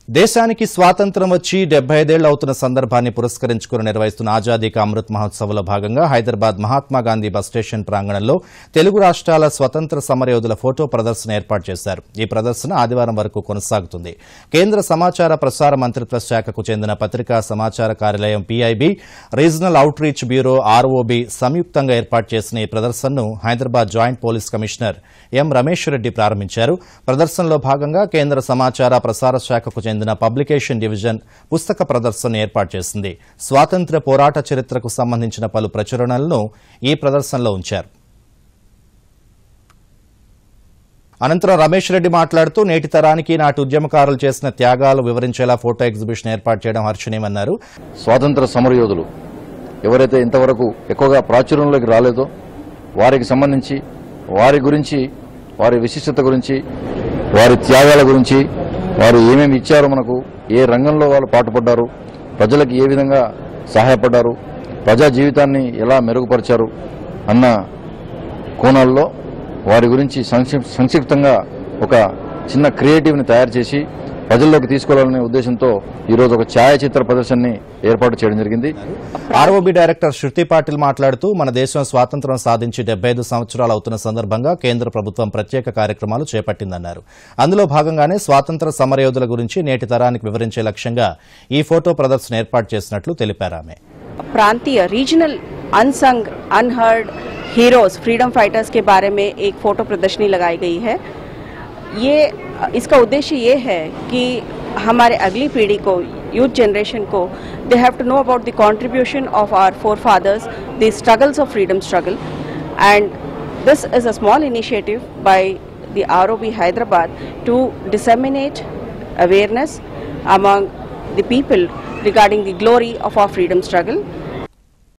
దేశానికి స్వాతంత్రం వచ్చి డెబ్బై ఐదేళ్లు అవుతున్న సందర్భాన్ని పురస్కరించుకుని నిర్వహిస్తున్న ఆజాదీ కా అమృత్ మహోత్సవ్లో భాగంగా హైదరాబాద్ మహాత్మా గాంధీ బస్ స్టేషన్ ప్రాంగణంలో తెలుగు రాష్ట్రాల స్వతంత్ర సమరయోధుల ఫోటో ప్రదర్శన ఏర్పాటు చేశారు ఈ ప్రదర్శన ఆదివారం వరకు కొనసాగుతుంది కేంద్ర సమాచార ప్రసార మంత్రిత్వ శాఖకు చెందిన పత్రికా సమాచార కార్యాలయం PIB regional outreach bureau ROB సంయుక్తంగా ఏర్పాటు చేసిన ఈ ప్రదర్శనను Hyderabad joint police commissioner M Ramesh Reddy ప్రారంభించారు ప్రదర్శనలో భాగంగా కేంద్ర సమాచార ప్రసార శాఖకు చెందిన పబ్లికేషన్ డివిజన్ పుస్తక ప్రదర్శన ఏర్పాటు చేసింది స్వాతంత్ర్య పోరాట చరిత్రకు సంబంధించిన పలు ప్రచురణలను ఈ ప్రదర్శనలో ఉంచారు అనంతరం రమేష్ రెడ్డి మాట్లాడుతూ నేటి తరానికి నాటి ఉద్యమకారులు చేసిన త్యాగాలు వివరించేలా ఫోటో ఎగ్జిబిషన్ ఏర్పాటు చేయడం హర్షణీయమన్నారు స్వాతంత్ర సమరయోధులు ఎవరైతే ఇంతవరకు ఎక్కువగా ప్రాచుర్యంలోకి రాలేదో వారికి సంబంధించి వారి గురించి వారి విశిష్టత గురించి వారి త్యాగాల గురించి వారు ఏమేమి ఇచ్చారో మనకు ఏ రంగంలో వాళ్ళు పాటుపడ్డారు ప్రజలకు ఏ విధంగా సహాయపడ్డారు ప్రజా జీవితాన్ని ఎలా మెరుగుపరిచారు అన్న కోణాల్లో వారి గురించి సంక్షిప్- సంక్షిప్తంగా ఒక చిన్న క్రియేటివ్ని తయారు చేసి ప్రజల్లోకి తీసుకెళ్లాలనే ఉద్దేశంతో ఈరోజు ఒక ఛాయాచిత్ర ప్రదర్శనని ఏర్పాటు చేయడం జరిగింది ఆర్ఓబీ డైరెక్టర్ శృతి పాటిల్ మాట్లాడుతూ మన దేశం స్వాతంత్ర్యం సాధించి డెబ్బై ఐదు సంవత్సరాలు అవుతున్న సందర్భంగా కేంద్ర ప్రభుత్వం ప్రత్యేక కార్యక్రమాలు చేపట్టిందన్నారు అందులో భాగంగానే స్వాతంత్ర సమరయోధుల గురించి నేటి తరానికి వివరించే లక్ష్యంగా ఈ ఫోటో ప్రదర్శన ఏర్పాటు చేసినట్లు తెలిపారు ఆమె प्रांतीय regional unsung unheard heroes freedom fighters के बारे में एक फोटो प्रदर्शनी लगाई गई है ये इसका उद्देश्य ये है कि हमारे अगली पीढ़ी को यूथ जनरेशन को they have to know about the contribution of our forefathers the struggles of freedom struggle and this is a small initiative by the ROB Hyderabad to disseminate awareness among the people regarding the glory of our freedom struggle